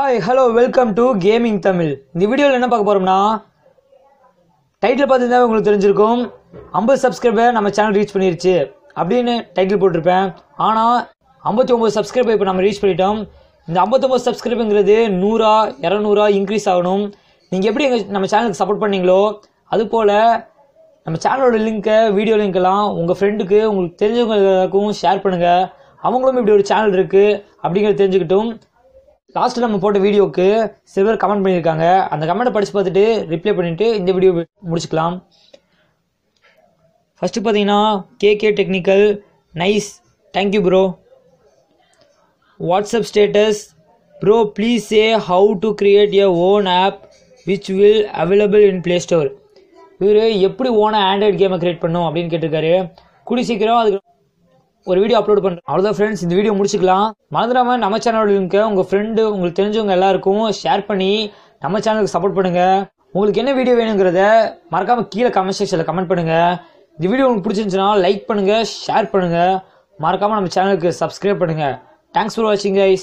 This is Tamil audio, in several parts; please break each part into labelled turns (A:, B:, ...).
A: hi hello welcome to gaming Tamil இந்த வீடியோவில் என்ன பார்க்க போகிறோம்னா டைட்டில் பார்த்துருந்தா உங்களுக்கு தெரிஞ்சிருக்கும் ஐம்பது சப்ஸ்கிரைபர் நம்ம சேனல் ரீச் பண்ணிருச்சு அப்படின்னு டைட்டில் போட்டிருப்பேன் ஆனால் ஐம்பத்தி ஒம்பது சப்ஸ்கிரைபர் இப்போ நம்ம ரீச் பண்ணிட்டோம் இந்த ஐம்பத்தொம்பது சப்ஸ்கிரைபுங்கிறது நூறா இரநூறா இன்க்ரீஸ் ஆகணும் நீங்கள் எப்படி எங்கள் நம்ம சேனலுக்கு சப்போர்ட் பண்ணீங்களோ அதுபோல் நம்ம சேனலோட லிங்க்கை வீடியோ லிங்க் எல்லாம் உங்கள் ஃப்ரெண்டுக்கு உங்களுக்கு தெரிஞ்சவங்க எல்லாருக்கும் ஷேர் பண்ணுங்கள் அவங்களும் இப்படி ஒரு சேனல் இருக்குது அப்படிங்கிறத தெரிஞ்சுக்கிட்டும் லாஸ்ட்டில் நம்ம போட்ட வீடியோவுக்கு சிலர் கமெண்ட் பண்ணியிருக்காங்க அந்த கமெண்ட்டை படித்து பார்த்துட்டு ரிப்ளை பண்ணிவிட்டு இந்த வீடியோ முடிச்சுக்கலாம் ஃபஸ்ட்டு பார்த்தீங்கன்னா KK technical nice thank you bro WhatsApp status bro please say how to create a own app which will available in play store இவர் எப்படி ஓனாக ஆண்ட்ராய்ட் கேமை கிரியேட் பண்ணும் அப்படின்னு கேட்டிருக்காரு கூடி சீக்கிரம் அதுக்கு ஒரு வீடியோ அப்லோட் பண்ணுறேன் அவ்வளோதான் ஃப்ரெண்ட்ஸ் இந்த வீடியோ முடிச்சுக்கலாம் மறந்துடாம நம்ம சேனலோட லிங்க்கை உங்கள் ஃப்ரெண்டு உங்களுக்கு தெரிஞ்சவங்க எல்லாருக்கும் ஷேர் பண்ணி நம்ம சேனலுக்கு சப்போர்ட் பண்ணுங்கள் உங்களுக்கு என்ன வீடியோ வேணுங்கிறத மறக்காமல் கீழே கமெண்ட் செக்ஷனில் கமெண்ட் பண்ணுங்கள் இந்த வீடியோ உங்களுக்கு பிடிச்சிருந்துச்சுன்னா லைக் பண்ணுங்கள் ஷேர் பண்ணுங்கள் மறக்காமல் நம்ம சேனலுக்கு சப்ஸ்கிரைப் பண்ணுங்கள் தேங்க்ஸ் ஃபார் வாட்சிங் கைஸ்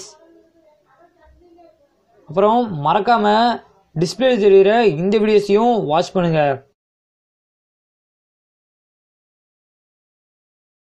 A: அப்புறம் மறக்காமல் டிஸ்பிளே தெரிகிற இந்த வீடியோஸையும் வாட்ச் பண்ணுங்கள்